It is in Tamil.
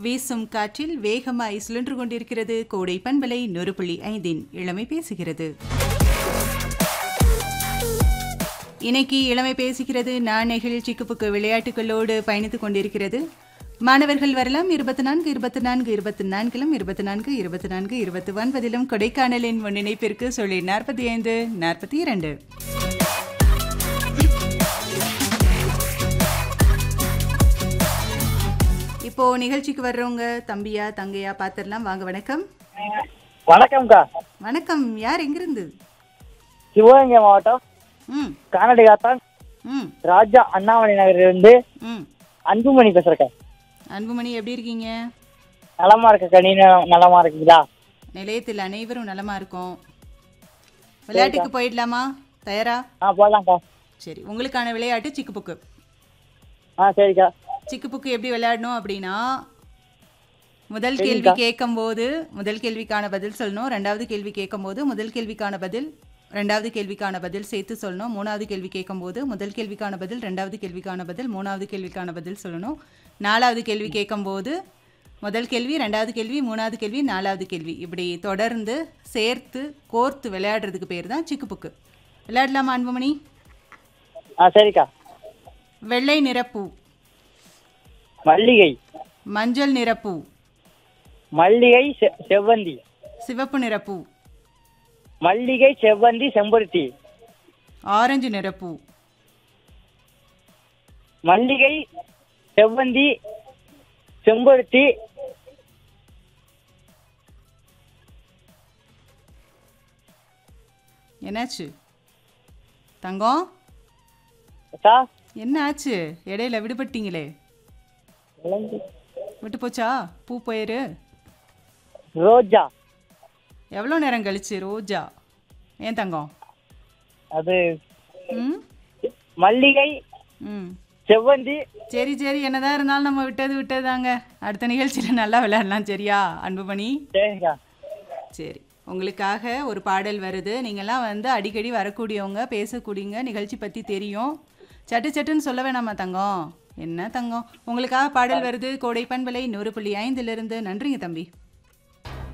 வீசும் காற்றில் வேகமாய் சுழன்று கொண்டிருக்கிறது கோடை பண்பலை நொறு புள்ளி ஐந்தின் இளமை பேசுகிறது இன்னைக்கு இளமை பேசுகிறது நாணயங்கள் சிக்குப்புக்கு விளையாட்டுகளோடு பயணித்துக் கொண்டிருக்கிறது மாணவர்கள் வரலாம் இருபத்தி நான்கு இருபத்தி நான்கு இருபத்தி நான்கிலும் இருபத்தி நான்கு இருபத்தி நான்கு இருபத்தி ஒன்பதிலும் கொடைக்கானலின் முன்னிணைப்பிற்கு சொல்லி நாற்பத்தி ஐந்து நாற்பத்தி இரண்டு இப்போ நிகழ்ச்சிக்கு வர்றவங்க தம்பியா தங்கையா பாத்திரலாம் வாங்க வணக்கம் வணக்கம்க்கா வணக்கம் யார் எங்கிருந்து சிவகங்கை மாவட்டம் ம் கானடி காத்தான் ம் ராஜா அண்ணாமலை நகரிலிருந்து ம் அன்புமணி பேசுறக்கா அன்புமணி எப்படி இருக்கீங்க நலமா இருக்கக்கா நீ நல- நலமா இருக்கீங்களா நிலையத்தில் அனைவரும் நலமா இருக்கோம் விளையாட்டுக்கு போயிடலாமா தயாரா ஆ போடலாம்க்கா சரி உங்களுக்கான விளையாட்டு சிக்குப்புக்கு ஆ சரிக்கா சிக்குப்புக்கு எப்படி விளையாடணும் அப்படின்னா முதல் கேள்வி கேட்கும்போது முதல் கேள்விக்கான பதில் சொல்லணும் ரெண்டாவது கேள்வி கேட்கும்போது முதல் கேள்விக்கான பதில் ரெண்டாவது கேள்விக்கான பதில் சேர்த்து சொல்லணும் மூணாவது கேள்வி கேட்கும்போது முதல் கேள்விக்கான பதில் ரெண்டாவது கேள்விக்கான பதில் மூணாவது கேள்விக்கான பதில் சொல்லணும் நாலாவது கேள்வி கேட்கும்போது முதல் கேள்வி ரெண்டாவது கேள்வி மூணாவது கேள்வி நாலாவது கேள்வி இப்படி தொடர்ந்து சேர்த்து கோர்த்து விளையாடுறதுக்கு பேர் தான் சிக்குப்புக்கு விளையாடலாமா அன்புமணி ஆ சரிக்கா வெள்ளை நிறப்பூ மல்லிகை மஞ்சள் நிறப்பூ மல்லிகை செ- செவ்வந்தி சிவப்பு நிறப்பூ மல்லிகை செவ்வந்தி செம்பருத்தி ஆரஞ்சு நிறப்பூ மல்லிகை செவ்வந்தி செம்பருத்தி என்னாச்சு தங்கம் அக்கா என்ன ஆச்சு இடையில விடுபட்டீங்களே விட்டு போச்சா பூ போயிரு ரோஜா எவ்வளோ நேரம் கழிச்சு ரோஜா ஏன் தங்கம் அது ம் மல்லிகை ம் செவ்வந்தி சரி சரி என்னதான் இருந்தாலும் நம்ம விட்டது விட்டதாங்க அடுத்த நிகழ்ச்சியில் நல்லா விளையாடலாம் சரியா அன்புமணி சரிக்கா சரி உங்களுக்காக ஒரு பாடல் வருது நீங்கள்லாம் வந்து அடிக்கடி வரக்கூடியவங்க பேசக்கூடியங்க நிகழ்ச்சி பற்றி தெரியும் சட்டு சட்டுன்னு சொல்ல வேணாமா தங்கம் என்ன தங்கம் உங்களுக்காக பாடல் வருது கோடை பண்பலை நூறு புள்ளி ஐந்திலிருந்து நன்றிங்க தம்பி